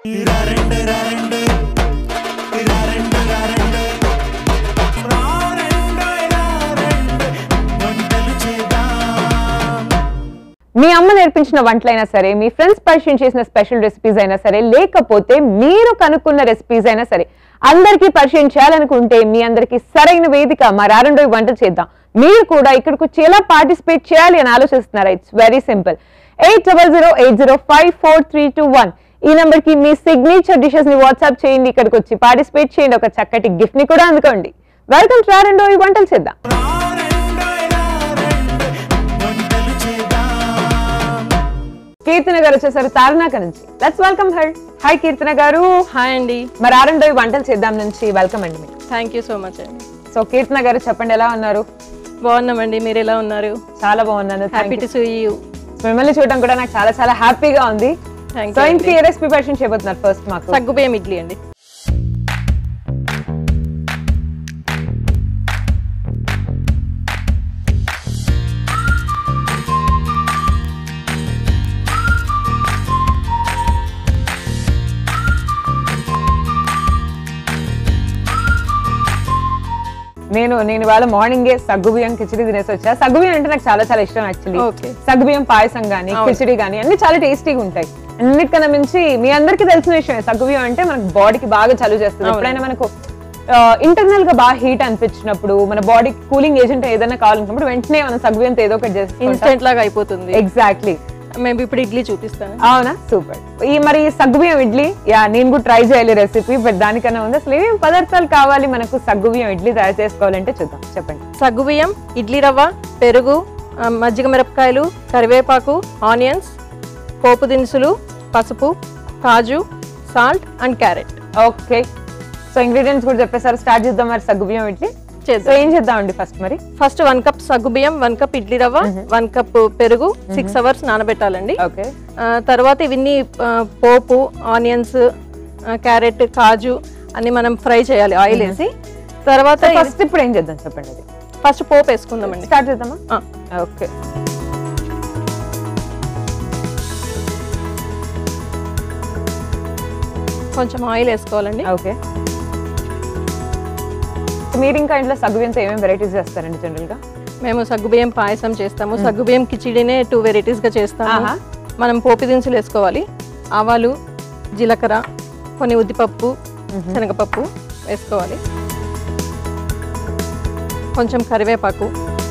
మీ అమ్మ నేర్పించిన వంటలైనా సరే మీ ఫ్రెండ్స్ పరిచయం చేసిన స్పెషల్ రెసిపీస్ అయినా సరే లేకపోతే మీరు కనుక్కున్న రెసిపీస్ అయినా సరే అందరికీ పరిచయం చేయాలనుకుంటే మీ అందరికీ సరైన వేదిక మా రారండోయి వంటలు చేద్దాం మీరు కూడా ఇక్కడికి వచ్చి ఎలా పార్టిసిపేట్ చేయాలి అని ఆలోచిస్తున్నారా it's very simple eight double zero eight zero five four three two one ఈ నంబర్ కి మీ సిగ్నేచర్ డిషెస్ ని వాట్సాప్ చేయండి ఇక్కడికి వచ్చి పార్టిసిపేట్ చేయండి ఒక చక్కటి గిఫ్ట్ ని కూడా అందుకోండి వెల్కమ్ టు రారండోయి వంటలు చేద్దాం కీర్తన గారు వచ్చేసరి తారనాక నుంచి let's welcome her hi Keerthana గారు హాయ్ అండి మరి ఆరండోయి వంటలు చేద్దాం నుంచి వెల్కమ్ అండి మీకు థ్యాంక్ యూ సో మచ్ అండి సో కీర్తన గారు చెప్పండి ఎలా ఉన్నారు బాగున్నామండి మీరు ఎలా ఉన్నారు చాలా బాగున్నాను Thank happy you. To see you మిమ్మల్ని చూడడం కూడా నాకు చాలా చాలా హ్యాపీగా ఉంది థ్యాంక్ సో యూ ఇంటికి ఏ రెసిపీ పరిచయం చేయబోతున్నారు ఫస్ట్ మాకు సగ్గుబియ్యం ఇడ్లీ అండి నేను నేను ఇవాళ మార్నింగే సగ్గుబియ్యం కిచిడి తినేసి వచ్చా సగ్గుబియ్యం అంటే నాకు చాలా చాలా ఇష్టం యాక్చువల్లీ Okay. సగ్గుబియ్యం పాయసం గానీ అవును. కిచిడి గానీ అన్ని చాలా టేస్టీగా ఉంటాయి అన్నిటికన్నా మించి మీ అందరికీ తెలిసిన విషయమే సగ్గుబియ్యం అంటే మనకు బాడీకి బాగా చలువ చేస్తుంది అవును. ఎప్పుడైనా మనకు ఇంటర్నల్ గా బాగా హీట్ అనిపించినప్పుడు మన బాడీ కూలింగ్ ఏజెంట్ ఏదైనా కావాలనుకున్నప్పుడు వెంటనే మనం సగ్గుబియ్యంతో ఏదో ఒకటి చేస్తాం ఇన్స్టెంట్ లాగా అయిపోతుంది ఎగ్జాక్ట్లీ మేము ఇప్పుడు ఇడ్లీ చూపిస్తాను అవునా సూపర్ ఈ మరి సగ్గుబియ్యం ఇడ్లీ యా నేను కూడా ట్రై చేయాలి రెసిపీ బట్ దానికన్నా ఉంది అసలు ఏమేమి పదార్థాలు కావాలి మనకు సగ్గుబియ్యం ఇడ్లీ తయారు చేసుకోవాలంటే చూద్దాం చెప్పండి సగ్గుబియ్యం ఇడ్లీ రవ్వ పెరుగు ఆ, మజ్జిగ మిరపకాయలు కరివేపాకు ఆనియన్స్ పోపు దినుసులు పసుపు కాజు salt and carrot okay so ingredients కూడా చెప్పేసారు స్టార్ట్ చేద్దాం మరి సగ్గుబియ్యం ఇడ్లీ సో చేద్దాం ఏం చేద్దామండి ఫస్ట్ మరి ఫస్ట్ వన్ కప్ సగ్గుబియ్యం one cup idli rava one cup పెరుగు సిక్స్ అవర్స్ నానబెట్టాలండి ఓకే ఆ, తర్వాత ఇవన్నీ ఆ, పోపు ఆనియన్స్ ఆ, క్యారెట్ కాజు అన్ని మనం ఫ్రై చేయాలి ఆయిల్ వేసి తర్వాత ఫస్ట్ ఇప్పుడు ఏం చేద్దాం చెప్పండి అది ఫస్ట్ పోపు వేసుకుందామండి స్టార్ట్ చేద్దామా ఆ, ఓకే కొంచెం ఆయిల్ వేసుకోవాలండి ఓకే మీరు ఇంకా ఇంట్లో సగ్గుబియ్యంతో ఏమేమి వెరైటీస్ చేస్తారండి జనరల్ గా మేము సగ్గుబియ్యం పాయసం చేస్తాము సగ్గుబియ్యం కిచిడినే టూ వెరైటీస్ గా చేస్తాము ఆహా. మనం పోపు దినుసులు వేసుకోవాలి ఆవాలు జీలకర్ర కొన్ని ఉద్దిపప్పు శనగపప్పు వేసుకోవాలి కొంచెం కరివేపాకు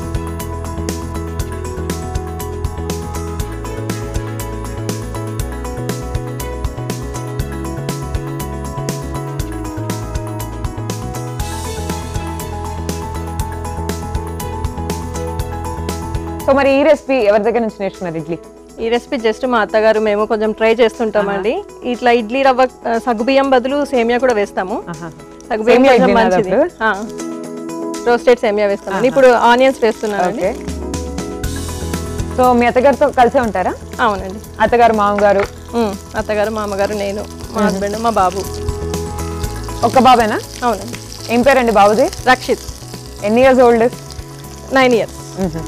సో మరి ఈ రెసిపీ ఎవరి దగ్గర నుంచి నేర్చుకున్నారు ఇడ్లీ ఈ రెసిపీ జస్ట్ మా అత్తగారు మేము కొంచెం ట్రై చేస్తుంటామండి ఇట్లా ఇడ్లీ రవ్వ ఆ, సగ్గుబియ్యం బదులు సేమియా కూడా వేస్తాము ఆహా. సగ్గుబియ్యం సేమియా కొంచెం ఇడ్లీనా మంచిది అదప్పుడు? రోస్టెడ్ సేమియా వేస్తామండి ఇప్పుడు ఆనియన్స్ వేస్తున్నానండి ఓకే సో మీ అత్తగారితో కలిసే ఉంటారా అవునండి అత్తగారు మామగారు ఉమ్, అత్తగారు మామగారు నేను మా హస్బెండ్ మా బాబు ఒక్క బాబేనా అవునండి ఏం పేరండి బాబుది రక్షిత్ ఎన్ని years old nine years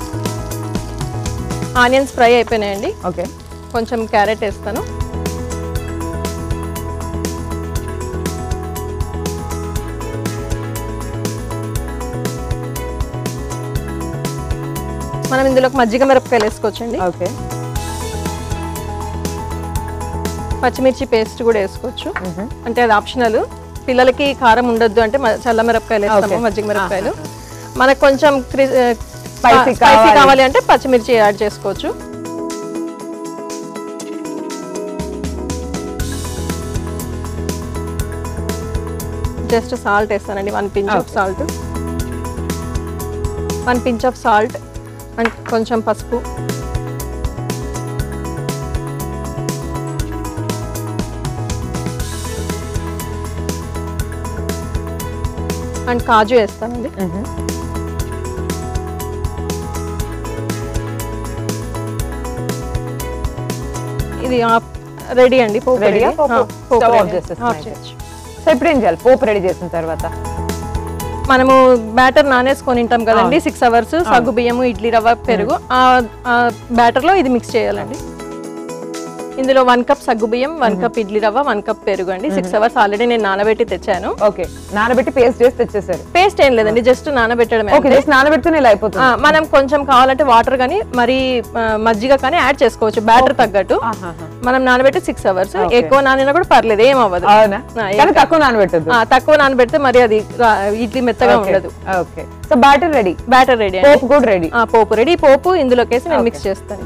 onions fry అయిపోయినాయండి ఓకే కొంచెం క్యారెట్ వేస్తాను మనం ఇందులోకి మజ్జిగ మిరపకాయలు వేసుకోవచ్చండి ఓకే పచ్చిమిర్చి పేస్ట్ కూడా వేసుకోవచ్చు అంటే అది ఆప్షనల్ పిల్లలకి కారం ఉండొద్దు అంటే మ- చల్ల మిరపకాయలు వేస్తాము Okay. మజ్జిగ మిరపకాయలు మనకు కొంచెం Spicy స్పైసీ కావాలి. కావాలి అంటే పచ్చిమిర్చి యాడ్ చేసుకోవచ్చు జస్ట్ సాల్ట్ వేస్తానండి one pinch of Okay. Salt one pinch of salt and కొంచెం పసుపు అండ్ కాజు వేస్తానండి ఇది రెడీ అండి పోపు Ready ఆ? ready. పోపు? ఆ, పోపు Stove off ready. చేసేస్తున్నాయి. Off చేయొచ్చు. సో ఇప్పుడు ఏం చేయాలి పోపు రెడీ చేసిన తర్వాత మనము బ్యాటర్ నానేసుకొని ఉంటాం కదండి సిక్స్ అవర్స్ సగ్గు బియ్యము ఇడ్లీ రవ్వ పెరుగు ఆ బ్యాటర్ లో ఇది మిక్స్ చేయాలండి ఇందులో వన్ కప్ సగ్గుబియ్యం one cup idli rava one cup పెరుగు అండి సిక్స్ అవర్స్ ఆల్రెడీ నేను నానబెట్టి తెచ్చాను ఓకే నానబెట్టి పేస్ట్ చేసి తెచ్చేసారు పేస్ట్ ఏం లేదండి జస్ట్ నానబెట్టడమే ఓకే జస్ట్ నానబెడితే ఇలా అయిపోతుంది ఆ, మనం కొంచెం కావాలంటే వాటర్ కానీ మరి ఆ, మజ్జిగ కానీ యాడ్ చేసుకోవచ్చు బ్యాటర్ తగ్గట్టు ఆహాహా. మనం నానబెట్టి సిక్స్ అవర్స్ ఎక్కువ నానినా కూడా పర్లేదు ఏం అవ్వదు అవునా ఆ, కానీ తక్కువ నానబెట్టద్దు ఆ, తక్కువ నానబెడితే మరి అది రా- ఇడ్లీ మెత్తగా ఉండదు okay so batter ready batter ready పోపు కూడా రెడీ ఆ పోపు రెడీ పోపు ఇందులోకేసి నేను మిక్స్ చేస్తాను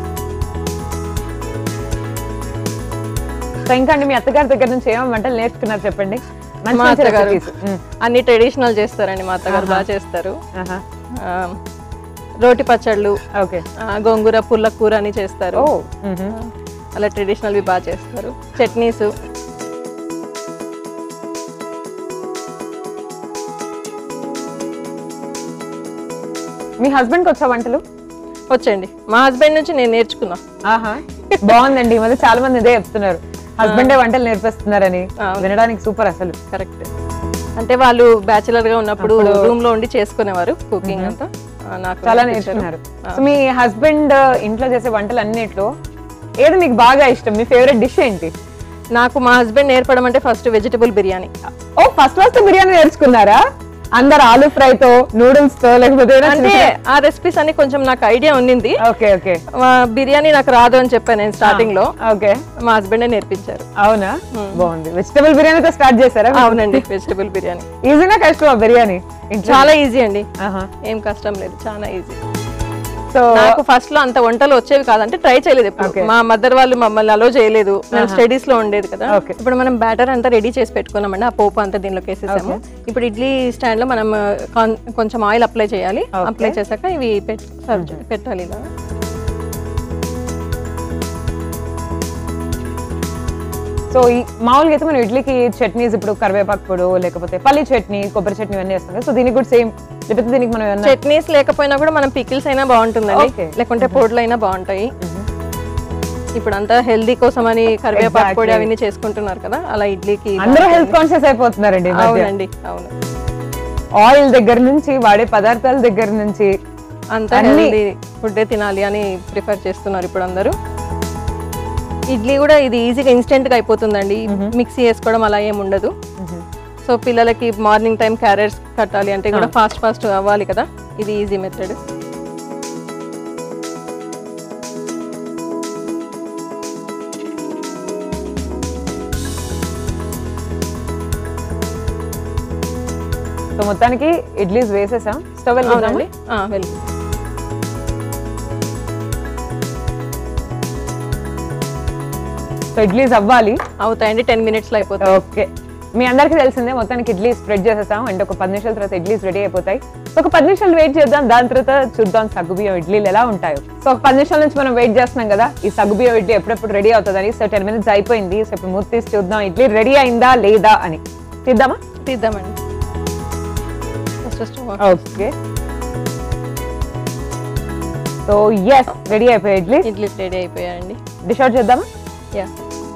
సో ఇంకా అండి మీ అత్తగారి దగ్గర నుంచి ఏమో వంటలు నేర్చుకున్నారు చెప్పండి మంచి మా మంచి అత్తగారు recipes. ఉమ్. అన్ని ట్రెడిషనల్ చేస్తారండి మా అత్తగారు బాగా చేస్తారు ఆహా. ఆ, రోటి పచ్చళ్ళు ఓకే ఆ, గోంగూర పుల్ల కూర అని చేస్తారు ఓ మ్హూ. అలా ట్రెడిషనల్ వి బాగా చేస్తారు చట్నీస్ మీ హస్బెండ్ కి వచ్చా వంటలు వచ్చండి మా హస్బెండ్ నుంచి నేను నేర్చుకున్నా ఆహా బాగుందండి ఈ మధ్య చాలా మంది ఇదే చెప్తున్నారు హస్బెండే వంటలు నేర్పిస్తున్నారని వినడానికి సూపర్ అసలు కరెక్ట్ అంటే వాళ్ళు బ్యాచిలర్ గా ఉన్నప్పుడు రూమ్ లో ఉండి చేసుకునేవారు కుకింగ్ అంతా ఆ, నాకు చాలా నేర్పించారు. నేర్చుకున్నారు సో మీ హస్బెండ్ ఇంట్లో చేసే వంటలు అన్నిట్లో ఏది మీకు బాగా ఇష్టం మీ ఫేవరెట్ డిష్ ఏంటి నాకు మా హస్బెండ్ నేర్పడం అంటే ఫస్ట్ వెజిటబుల్ బిర్యానీ ఓ ఫస్ట్ ఫస్ట్ బిర్యానీ నేర్చుకున్నారా అందరు ఆలూ ఫ్రై తో నూడిల్స్ తో లేకపోతే అంటే ఆ రెసిపీస్ అన్ని కొంచెం నాకు ఐడియా ఉన్నింది ఓకే ఓకే ఆ, బిర్యానీ నాకు రాదు అని చెప్పాను నేను స్టార్టింగ్ లో ఓకే మా హస్బెండే నేర్పించారు అవునా బాగుంది వెజిటబుల్ బిర్యానీతో స్టార్ట్ చేశారా అవునండి వెజిటబుల్ బిర్యానీ ఈజీనా కష్టమా బిర్యానీ ఇంట్లో చాలా ఈజీ అండి ఆహా. ఏం కష్టం లేదు చాలా ఈజీ సో నాకు ఫస్ట్ లో అంత వంటలు వచ్చేవి కాదంటే ట్రై చేయలేదు ఎప్పుడు మా మదర్ వాళ్ళు మమ్మల్ని అలో చేయలేదు మేము స్టడీస్ లో ఉండేది కదా Okay. ఇప్పుడు మనం బ్యాటర్ అంతా రెడీ చేసి పెట్టుకున్నామండి ఆ పోపు అంతా దీనిలోకి వేసేసాము ఇప్పుడు ఇడ్లీ స్టాండ్ లో మనం కాన్- కొంచెం ఆయిల్ అప్లై చేయాలి అప్లై చేశాక ఇవి పెట్- serve చే- పెట్టాలి ఇలా సో ఈ మామూలుగా అయితే మనం ఇడ్లీకి చట్నీస్ ఇప్పుడు కరివేపాకు పొడు లేకపోతే పల్లి చట్నీ కొబ్బరి చట్నీ ఇవన్నీ వేస్తాం కదా సో దీనికి కూడా సేమ్ లేకపోతే దీనికి మనం ఏమన్నా చట్నీస్ లేకపోయినా కూడా మనం పికిల్స్ అయినా బాగుంటుందండి Okay. లేకుంటే పొడులు అయినా బాగుంటాయి ఇప్పుడు అంతా హెల్దీ కోసం అని కరివేపాకు పొడి అవన్నీ చేసుకుంటున్నారు కదా అలా ఇడ్లీకి అందరూ హెల్త్ కాన్షియస్ అయిపోతున్నారండి ఈ మధ్య అవునండి అవును ఆయిల్ దగ్గర నుంచి వాడే పదార్థాల దగ్గర నుంచి అంతా హెల్దీ ఫుడ్ తినాలి అని ప్రిఫర్ చేస్తున్నారు ఇప్పుడు అందరూ ఇడ్లీ కూడా ఇది ఈజీగా ఇన్స్టెంట్ గా అయిపోతుందండి మిక్సీ వేసుకోవడం అలా ఏం ఉండదు సో పిల్లలకి మార్నింగ్ టైం క్యారెట్స్ కట్టాలి అంటే కూడా ఫాస్ట్ ఫాస్ట్ అవ్వాలి కదా ఇది ఈజీ మెథడ్ సో మొత్తానికి ఇడ్లీస్ వేసేసాం స్టవ్ వెలిగిద్దామా? అవునండి ఆ, వెళ్ళి సో ఇడ్లీస్ అవ్వాలి అవుతాయండి టెన్ మినిట్స్ లో అయిపోతాయి ఓకే మీ అందరికీ తెలిసిందే మొత్తానికి ఇడ్లీ స్ప్రెడ్ చేసేసాం అండ్ ఒక పది నిమిషాల తర్వాత ఇడ్లీస్ రెడీ అయిపోతాయి సో ఒక పది నిమిషాలు వెయిట్ చేద్దాం దాని తర్వాత చూద్దాం సగ్గుబియ్యం ఇడ్లీలు ఎలా ఉంటాయో సో ఒక పది నిమిషాల నుంచి మనం వెయిట్ చేస్తున్నాం కదా ఈ సగ్గుబియ్యం ఇడ్లీ ఎప్పుడెప్పుడు రెడీ అవుతుందని సో టెన్ మినిట్స్ అయిపోయింది సో ఇప్పుడు మూత తీసి చూద్దాం ఇడ్లీ రెడీ అయిందా లేదా అని తీద్దామా తీద్దామండి first stove off. Okay so yes ready అయిపోయాయి ఇడ్లీ ఇడ్లీ రెడీ అయిపోయాయండి డిష్ అవుట్ చేద్దామా యా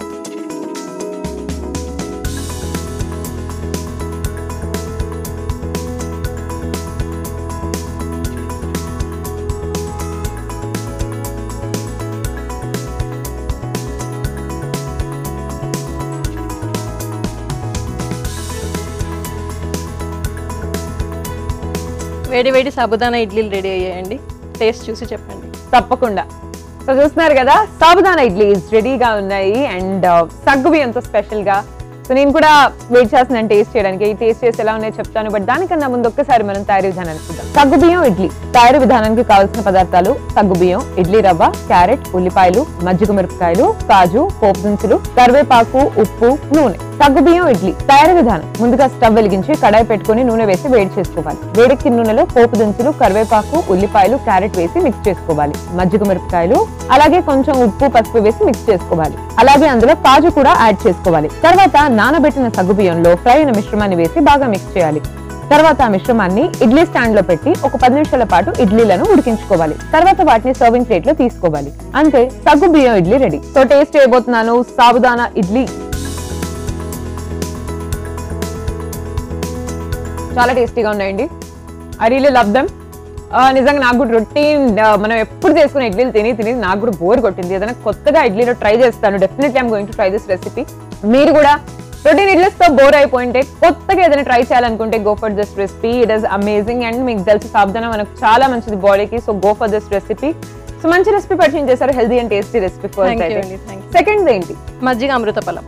వేడి వేడి సాబుదానా ఇడ్లీలు రెడీ అయ్యాయండి టేస్ట్ చూసి చెప్పండి తప్పకుండా సో చూస్తున్నారు కదా సాబుదానా ఇడ్లీస్ రెడీగా ఉన్నాయి అండ్ సగ్గు బియ్యంతో స్పెషల్ గా సో నేను కూడా వెయిట్ చేస్తున్నాను టేస్ట్ చేయడానికి ఈ టేస్ట్ చేసి ఎలా ఉన్నాయో చెప్తాను బట్ దానికన్నా ముందు ఒక్కసారి మనం తయారీ విధానాన్ని చూద్దాం సగ్గు బియ్యం ఇడ్లీ తయారీ విధానానికి కావాల్సిన పదార్థాలు సగ్గు బియ్యం ఇడ్లీ రవ్వ క్యారెట్ ఉల్లిపాయలు మజ్జిగ మిరపకాయలు కాజు పోపు దినుసులు కరివేపాకు ఉప్పు నూనె సగ్గు బియ్యం ఇడ్లీ తయారీ విధానం ముందుగా స్టవ్ వెలిగించి కడాయి పెట్టుకొని నూనె వేసి వేడి చేసుకోవాలి వేడెక్కిన నూనెలో పోపు దినుసులు కరివేపాకు ఉల్లిపాయలు క్యారెట్ వేసి మిక్స్ చేసుకోవాలి మజ్జిగ మిరపకాయలు అలాగే కొంచెం ఉప్పు పసుపు వేసి మిక్స్ చేసుకోవాలి అలాగే అందులో కాజు కూడా యాడ్ చేసుకోవాలి తర్వాత నానబెట్టిన సగ్గు బియ్యంలో ఫ్రై అయిన మిశ్రమాన్ని వేసి బాగా మిక్స్ చేయాలి తర్వాత ఆ మిశ్రమాన్ని ఇడ్లీ స్టాండ్ లో పెట్టి ఒక పది నిమిషాల పాటు ఇడ్లీలను ఉడికించుకోవాలి తర్వాత వాటిని సర్వింగ్ ప్లేట్ లో తీసుకోవాలి అంతే సగ్గు బియ్యం ఇడ్లీ రెడీ సో టేస్ట్ చేయబోతున్నాను సాబుదానా ఇడ్లీ చాలా టేస్టీగా ఉన్నాయండి ఐ రియలీ లవ్ దమ్ ఆ, నిజంగా నాకు కూడా రొటీన్ మనం ఎప్పుడు చేసుకునే ఇడ్లీలు తిని తిని నాకు కూడా బోర్ కొట్టింది ఏదైనా కొత్తగా ఇడ్లీలో ట్రై చేస్తాను definitely I'm going to try this recipe మీరు కూడా రొటీన్ ఇడ్లీస్ తో బోర్ అయిపోయింటే కొత్తగా ఏదైనా ట్రై చేయాలనుకుంటే go for this recipe it is amazing and మీకు తెలిసి సాబ్దాన మనకు చాలా మంచిది బాడీకి so go for this recipe so మంచి రెసిపీ పరిచయం చేశారు healthy and tasty recipe first thank you అయితే అండి థ్యాంక్ సెకండ్ ఏంటి యూ మజ్జిగ అమృత ఫలం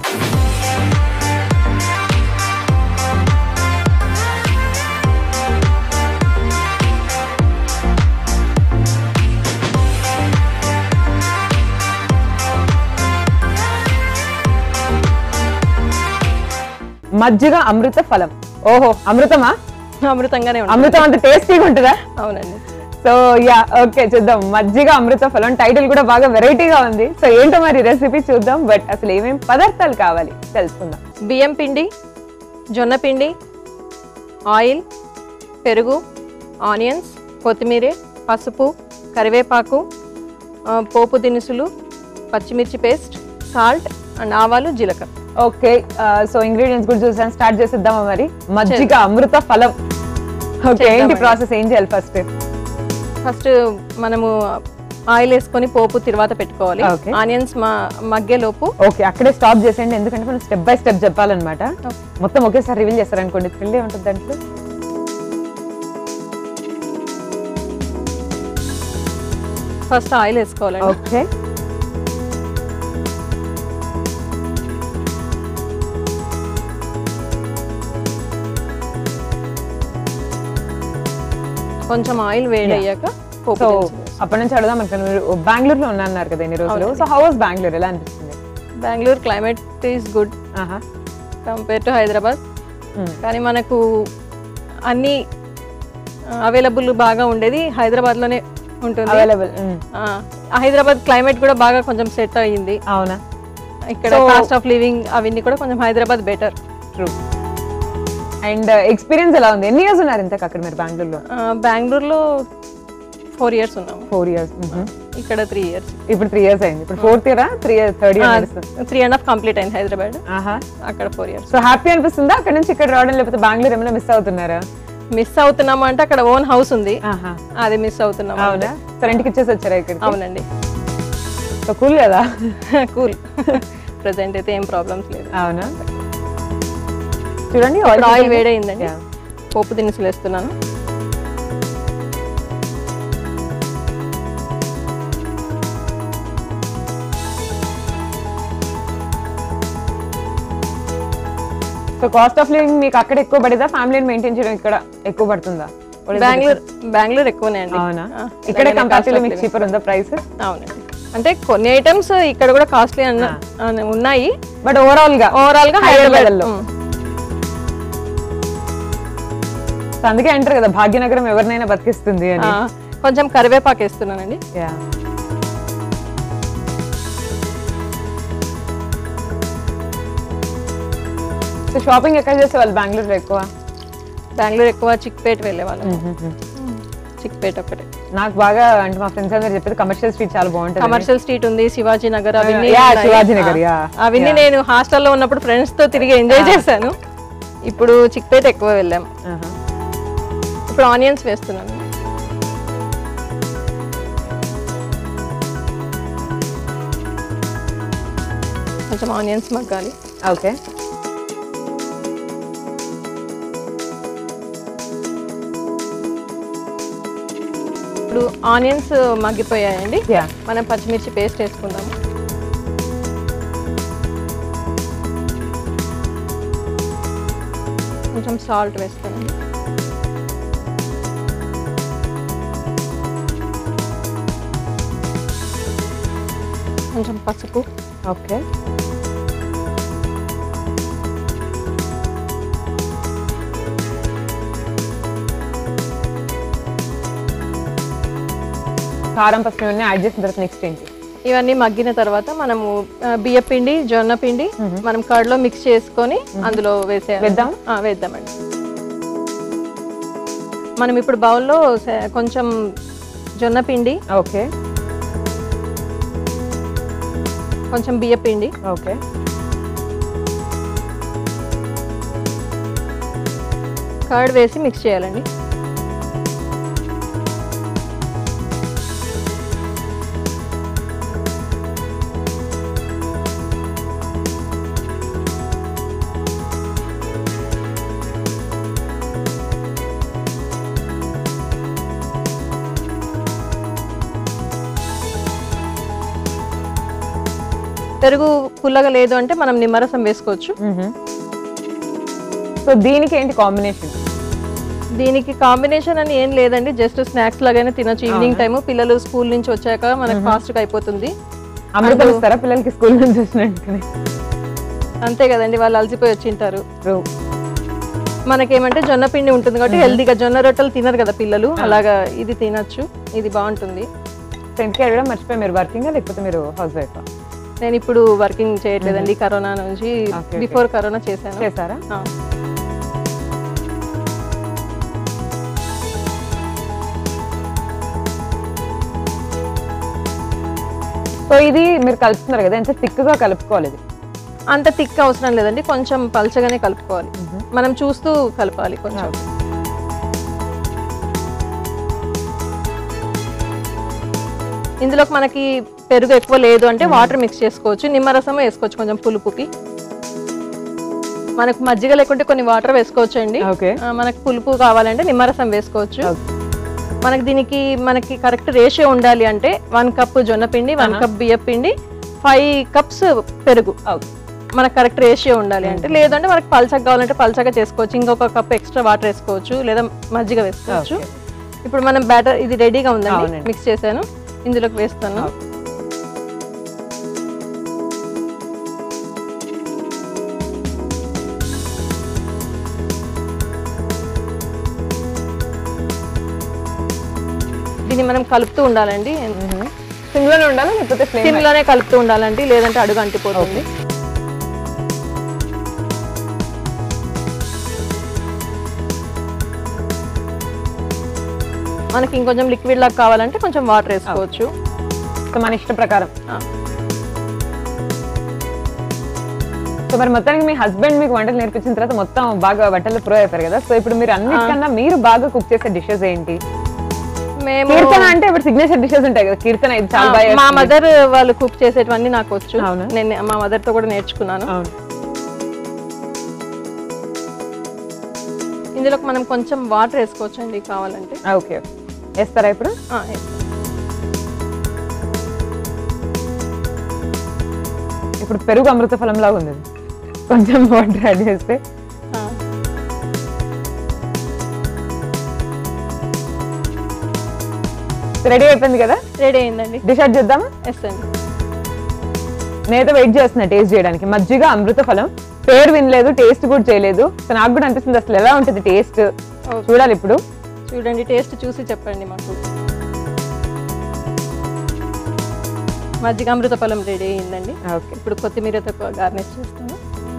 మజ్జిగ అమృత ఫలం ఓహో అమృతమా అమృతంగానే ఉంటుంది అమృతం అంత టేస్టీగా ఉంటుందా అవునండి సో యా ఓకే చూద్దాం మజ్జిగ అమృత ఫలం టైటిల్ కూడా బాగా వెరైటీగా ఉంది సో ఏంటో మరి రెసిపీ చూద్దాం బట్ అసలు ఏమేం పదార్థాలు కావాలి తెలుసుకుందాం బియ్యం పిండి జొన్న పిండి ఆయిల్ పెరుగు ఆనియన్స్ కొత్తిమీర పసుపు కరివేపాకు ఆ, పోపు దినుసులు పచ్చిమిర్చి పేస్ట్ సాల్ట్ అండ్ ఆవాలు జీలకర్ర ఓకే సో ఇంగ్రీడియంట్స్ కూడా చూసాను స్టార్ట్ చేసేద్దామా మరి మజ్జిగ అమృత ఫలం ఓకే ఏంటి చేద్దామండి. ప్రాసెస్ ఏం చేయాలి ఫస్ట్ ఫస్ట్ మనము ఆయిల్ వేసుకొని పోపు తర్వాత పెట్టుకోవాలి Okay. ఆనియన్స్ మగ్గేలోపు ఓకే అక్కడే స్టాప్ చేసేయండి ఎందుకంటే మనం స్టెప్ బై స్టెప్ చెప్పాలన్నమాట మొత్తం ఒకేసారి రివీల్ చేస్తారనుకోండి థ్రిల్ ఉంటుంది దాంట్లో ఫస్ట్ ఆయిల్ వేసుకోవాలండి ఓకే కొంచెం ఆయిల్ వేడి అయ్యాక పోపు సో దినుసులు. అప్పటి నుంచి అడుగుదాం అనుకున్నాను మీరు బెంగళూరులో ఉన్నా అన్నారు కదా ఎన్ని రోజులు సో హౌ వాస్ బెంగళూరు ఎలా అనిపిస్తుంది బెంగళూరు క్లైమేట్ ఈస్ గుడ్ ఆహా కంపేర్ టు హైదరాబాద్ Hmm. కానీ మనకు అన్ని అవైలబుల్ బాగా ఉండేది హైదరాబాద్లోనే ఉంటుంది అవైలబుల్ ఆ, హైదరాబాద్ క్లైమేట్ కూడా బాగా కొంచెం సెట్ అయ్యింది అవునా ఇక్కడ So- కాస్ట్ ఆఫ్ లివింగ్ అవన్నీ కూడా కొంచెం Hyderabad better true and experience ఎలా ఉంది ఎన్ని ఇయర్స్ ఉన్నారు ఇంతకు అక్కడ మీరు బెంగళూరులో బెంగళూరులో ఫోర్ ఇయర్స్ ఉన్నాము ఫోర్ ఇయర్స్ ఇక్కడ త్రీ ఇయర్స్ ఇప్పుడు త్రీ ఇయర్స్ అయింది ఇప్పుడు ఫోర్త్ ఇయరా త్రీ ఇయర్ థర్డ్ ఇయర్ నడుస్తుంది త్రీ అండ్ హాఫ్ కంప్లీట్ అయింది హైదరాబాద్ ఆహా అక్కడ ఫోర్ ఇయర్స్ సో హ్యాపీ అనిపిస్తుందా అక్కడ నుంచి ఇక్కడ రావడం లేకపోతే బెంగళూరు ఏమైనా మిస్ అవుతున్నారా మిస్ అవుతున్నాము అంటే అక్కడ ఓన్ హౌస్ ఉంది ఆహా అది మిస్ అవుతున్నాము అవునా సో ఇంటికి ఇచ్చేసి వచ్చారా ఇక్కడికి అవునండి సో కూల్ కదా కూల్ ప్రజెంట్ అయితే ఏం ప్రాబ్లమ్స్ లేదు అవునా చూడండి ఇప్పుడు ఆయిల్ వేడైందండి Yeah. పోపు దినుసులు వేస్తున్నాను సో కాస్ట్ ఆఫ్ లివింగ్ మీకు అక్కడ ఎక్కువ పడేదా ఫ్యామిలీని మెయింటైన్ చేయడం ఇక్కడ ఎక్కువ పడుతుందా What is the Bengaluru Bengaluru ఎక్కువనే అండి అవునా ఆ, ఇక్కడ తెలంగాణ కంపారిటివ్లీ cost of మీకు living. చీపర్ ఉందా ప్రైస్ అవునండి అంటే కొన్ని ఐటమ్స్ ఇక్కడ కూడా కాస్ట్లీ అన్న అని ఉన్నాయి బట్ ఓవరాల్ గా ఓవరాల్ గా Higher హైదరాబాద్ level లో. సో అందుకే అంటారు కదా భాగ్యనగరం ఎవరినైనా బతికిస్తుంది అని కొంచెం కరివేపాకు వేస్తున్నానండి Yeah. సో షాపింగ్ ఎక్కడ చేసేవాళ్ళు బెంగళూరులో ఎక్కువ బెంగళూరు ఎక్కువ చిక్పేట వెళ్ళేవాళ్ళం చిక్పేట ఒకటే నాకు బాగా అంటే మా ఫ్రెండ్స్ అందరూ చెప్పేది కమర్షియల్ స్ట్రీట్ చాలా బాగుంటుంది కమర్షియల్ స్ట్రీట్ ఉంది శివాజీ నగర్ అవన్నీ Yeah, ఉన్నాయి. శివాజీ నగర్, ఆ, yeah. అవన్నీ నేను హాస్టల్లో ఉన్నప్పుడు ఫ్రెండ్స్ తో తిరిగి ఎంజాయ్ చేశాను ఇప్పుడు చిక్పేట ఎక్కువ వెళ్ళాం ఆహా. ఇప్పుడు ఆనియన్స్ వేస్తున్నాను కొంచెం ఆనియన్స్ మగ్గాలి ఓకే ఇప్పుడు ఆనియన్స్ మగ్గిపోయాయండి యా మనం పచ్చిమిర్చి పేస్ట్ వేసుకుందాము కొంచెం సాల్ట్ వేస్తానండి కొంచెం పసుపు ఓకే కారం పసుపు ఇవన్నీ యాడ్ చేసిన తర్వాత నెక్స్ట్ ఏంటి ఇవన్నీ మగ్గిన తర్వాత మనము ఆ, బియ్య పిండి జొన్న పిండి మనం కర్డ్లో మిక్స్ చేసుకొని అందులో వేసేయాలి వేద్దాం? ఆ, వేద్దామండి మనం ఇప్పుడు బౌల్లో స- కొంచెం జొన్న పిండి ఓకే కొంచెం బియ్య పిండి ఓకే కర్డ్ వేసి మిక్స్ చేయాలండి పెరుగు పుల్లగా లేదు అంటే మనం నిమ్మరసం వేసుకోవచ్చు సో దీనికి ఏంటి కాంబినేషన్ దీనికి కాంబినేషన్ అని ఏం లేదండి జస్ట్ స్నాక్స్ లాగానే తినొచ్చు ఈవినింగ్ టైం పిల్లలు స్కూల్ నుంచి వచ్చాక మనకు ఫాస్ట్ గా అయిపోతుంది అమృతం ఇస్తారా పిల్లలకి స్కూల్ నుంచి వచ్చినట్టు అంతే కదండి వాళ్ళు అలసిపోయి వచ్చింటారు మనకేమంటే జొన్న పిండి ఉంటుంది కాబట్టి హెల్దీగా జొన్న రొట్టెలు తినరు కదా పిల్లలు అలాగా ఇది తినొచ్చు ఇది బాగుంటుంది ఇంటికి అడగడం మర్చిపోయి మీరు వర్కింగ్ లేకపోతే మీరు హౌస్ వైఫ్ నేను ఇప్పుడు వర్కింగ్ చేయట్లేదండి కరోనా నుంచి Okay, okay. బిఫోర్ కరోనా చేశాను చేశారా ఆ. సో ఇది మీరు కలుపుతున్నారు కదా ఎంత థిక్ గా కలుపుకోవాలి ఇది అంత థిక్ అవసరం లేదండి కొంచెం పల్చగానే కలుపుకోవాలి మనం చూస్తూ కలపాలి కొంచెం ఇందులోకి మనకి పెరుగు ఎక్కువ లేదు అంటే వాటర్ మిక్స్ చేసుకోవచ్చు నిమ్మరసం వేసుకోవచ్చు కొంచెం పులుపుకి మనకు మజ్జిగ లేకుంటే కొన్ని వాటర్ వేసుకోవచ్చు అండి ఓకే ఆ, మనకు పులుపు కావాలంటే నిమ్మరసం వేసుకోవచ్చు మనకి దీనికి మనకి కరెక్ట్ రేషియో ఉండాలి అంటే వన్ కప్ జొన్న పిండి వన్ కప్ బియ్యం పిండి ఫైవ్ కప్స్ పెరుగు మనకు కరెక్ట్ రేషియో ఉండాలి అంటే లేదంటే మనకి పల్చగా కావాలంటే పల్చగా చేసుకోవచ్చు ఇంకొక కప్ ఎక్స్ట్రా వాటర్ వేసుకోవచ్చు లేదా మజ్జిగ వేసుకోవచ్చు Okay. ఇప్పుడు మనం బ్యాటర్ ఇది రెడీగా ఉందండి అవునండి. మిక్స్ చేశాను ఇందులోకి వేస్తాను దీన్ని మనం కలుపుతూ ఉండాలండి సిమ్ లోనే ఉండాలా లేకపోతే ఫ్లేమ్ సిమ్ లోనే కలుపుతూ ఉండాలండి లేదంటే అడుగు అంటిపోతుంది మనకి ఇంకొంచెం లిక్విడ్ లాగా కావాలంటే కొంచెం వాటర్ వేసుకోవచ్చు సో మన ఇష్ట ప్రకారం ఆ. సో మరి మొత్తానికి మీ హస్బెండ్ మీకు వంటలు నేర్పించిన తర్వాత మొత్తం బాగా వంటలు ప్రో అయిపోయారు కదా సో ఇప్పుడు మీరు అన్నిటికన్నా మీరు బాగా కుక్ చేసే డిషెస్ ఏంటి మేము కీర్తన అంటే ఇప్పుడు సిగ్నేచర్ డిషెస్ ఉంటాయి కదా కీర్తన ఇది చాలా ఆ, బాగా మా మదర్ వాళ్ళు కుక్ చేసేటివన్నీ నాకు వచ్చు అవునా? నేను మా మదర్ తో కూడా నేర్చుకున్నాను అవును ఇందులోకి మనం కొంచెం వాటర్ వేసుకోవచ్చు అండి కావాలంటే ఓకే వేస్తారా ఇప్పుడు ఆ, వేస్తాం. ఇప్పుడు పెరుగు అమృత ఫలం లాగా ఉంది ఇది. కొంచెం వాటర్ యాడ్ చేస్తే ఆ. రెడీ అయిపోయింది కదా రెడీ అయిందండి డిష్ అవుట్ చేద్దామా ఎస్ అండి నేనైతే వెయిట్ చేస్తున్నా టేస్ట్ చేయడానికి మజ్జిగ అమృత ఫలం పేరు వినలేదు టేస్ట్ కూడా చేయలేదు సో నాకు కూడా అనిపిస్తుంది అసలు ఎలా ఉంటుంది టేస్ట్ Okay. చూడాలి ఇప్పుడు చూడండి టేస్ట్ చూసి చెప్పండి మాకు మజ్జిగ అమృత ఫలం రెడీ అయిందండి ఓకే ఇప్పుడు కొత్తిమీరతో గార్నిష్ చేస్తాను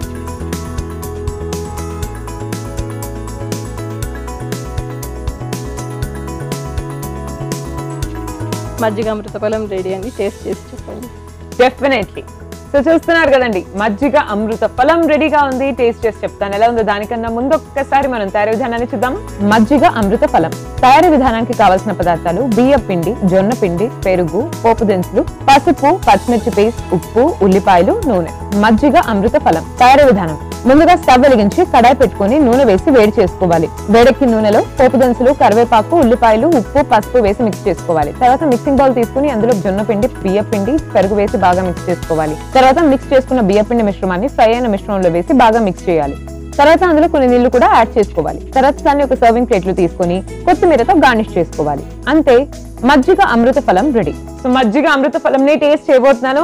మజ్జిగ అమృత ఫలం రెడీ అండి టేస్ట్ చేసి చెప్పండి డెఫినెట్లీ సో చూస్తున్నారు కదండి మజ్జిగ అమృత ఫలం రెడీగా ఉంది టేస్ట్ చేసి చెప్తాను ఎలా ఉందో దానికన్నా ముందు ఒక్కసారి మనం తయారీ విధానాన్ని చూద్దాం మజ్జిగ అమృత ఫలం తయారీ విధానానికి కావాల్సిన పదార్థాలు బియ్య పిండి జొన్న పిండి పెరుగు పోపు దినుసులు పసుపు పచ్చిమిర్చి పేస్ట్ ఉప్పు ఉల్లిపాయలు నూనె మజ్జిగ అమృత ఫలం తయారీ విధానం ముందుగా స్టవ్ వెలిగించి కడాయి పెట్టుకొని నూనె వేసి వేడి చేసుకోవాలి వేడెక్కి నూనెలో పోపు దినుసులు కరివేపాకు ఉల్లిపాయలు ఉప్పు పసుపు వేసి మిక్స్ చేసుకోవాలి తర్వాత మిక్సింగ్ బౌల్ తీసుకుని అందులో జొన్న పిండి బియ్య పిండి పెరుగు వేసి బాగా మిక్స్ చేసుకోవాలి తర్వాత మిక్స్ చేసుకున్న బియ్య పిండి మిశ్రమాన్ని ఫ్రై అయిన మిశ్రమంలో వేసి బాగా మిక్స్ చేయాలి తర్వాత అందులో కొన్ని నీళ్లు కూడా యాడ్ చేసుకోవాలి తర్వాత దాన్ని ఒక సర్వింగ్ ప్లేట్లు తీసుకొని కొత్తిమీరతో గార్నిష్ చేసుకోవాలి అంతే మజ్జిగ అమృత ఫలం రెడీ సో మజ్జిగ అమృత ఫలం ని టేస్ట్ చేయబోతున్నాను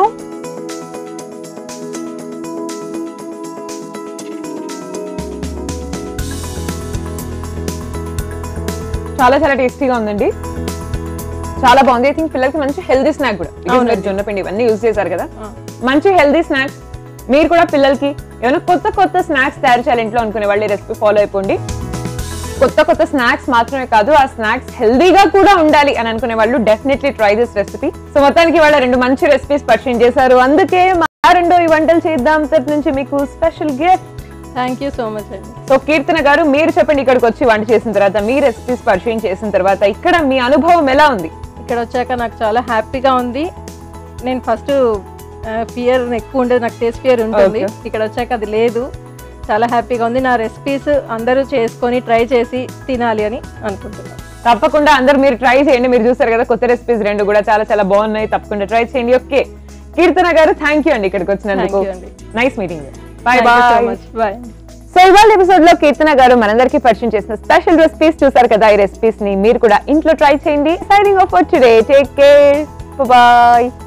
చాలా చాలా టేస్టీగా ఉందండి చాలా బాగుంది ఐ థింక్ పిల్లలకి మంచి హెల్దీ స్నాక్ కూడా Because మీరు జొన్న పిండి ఇవన్నీ యూజ్ చేశారు కదా మంచి హెల్దీ స్నాక్ మీరు కూడా పిల్లలకి ఏమైనా కొత్త కొత్త స్నాక్స్ తయారు చేయాలి ఇంట్లో అనుకునే వాళ్ళు ఈ రెసిపీ ఫాలో అయిపోండి కొత్త కొత్త స్నాక్స్ మాత్రమే కాదు ఆ స్నాక్స్ హెల్దీగా కూడా ఉండాలి అని అనుకునే వాళ్ళు definitely try this recipe so మొత్తానికి వాళ్ళ రెండు మంచి రెసిపీస్ పరిచయం చేశారు అందుకే మా రెండో ఈ వంటలు చేద్దాం తరపు నుంచి మీకు special gift thank you so much అండి సో కీర్తన గారు మీరు చెప్పండి ఇక్కడికి వచ్చి వంట చేసిన తర్వాత మీ రెసిపీస్ పరిచయం చేసిన తర్వాత ఇక్కడ మీ అనుభవం ఎలా ఉంది ఇక్కడ వచ్చాక నాకు చాలా హ్యాపీగా ఉంది నేను ఫస్ట్ ఫియర్ ఎక్కువ ఉండేది నాకు టేస్ట్ ఫియర్ ఉంటుంది Okay. ఇక్కడ వచ్చాక అది లేదు చాలా హ్యాపీగా ఉంది నా రెసిపీస్ అందరూ చేసుకొని ట్రై చేసి తినాలి అని అనుకుంటున్నాను తప్పకుండా అందరు మీరు ట్రై చేయండి మీరు చూసారు కదా కొత్త రెసిపీస్ రెండు కూడా చాలా చాలా బాగున్నాయి తప్పకుండా ట్రై చేయండి ఓకే కీర్తన గారు థ్యాంక్ యూ అండి ఇక్కడికి వచ్చినందుకు Thank you అండి. Nice meeting bye bye bye so ఇవాళ ఎపిసోడ్ లో కీర్తన గారు మనందరికీ పరిచయం చేసిన స్పెషల్ రెసిపీస్ చూసారు కదా ఈ రెసిపీస్ ని మీరు కూడా ఇంట్లో ట్రై చేయండి signing off today take care bye